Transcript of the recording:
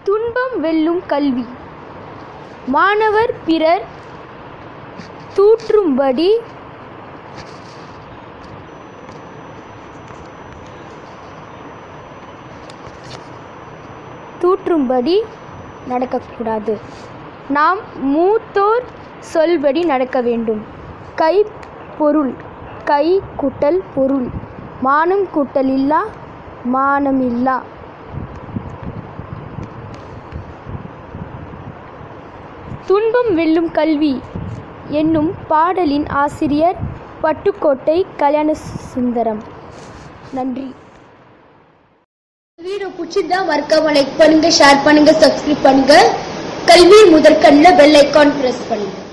துன்பம் வெல்லும் கல்வி மாணவர் பிறர் தூற்றும்படி தூற்றும்படி நடக்கக்கூடாது நாம் மூத்தோர் சொல்படி நடக்க வேண்டும் கை பொருள் கை கூட்டல் பொருள் மானம் கூட்டல் இல்லா மானமில்லா துன்பம் வெல்லும் கல்வி என்னும் பாடலின் ஆசிரியர் பட்டுக்கோட்டை கல்யாண சுந்தரம் நன்றி வீடியோ பிடிச்சிருந்தா மறக்காம லைக் பண்ணுங்க ஷேர் பண்ணுங்க சப்ஸ்கிரைப் பண்ணுங்க கல்வி முதற்கண்ணில் பெல் ஐக்கான் பிரஸ் பண்ணுங்க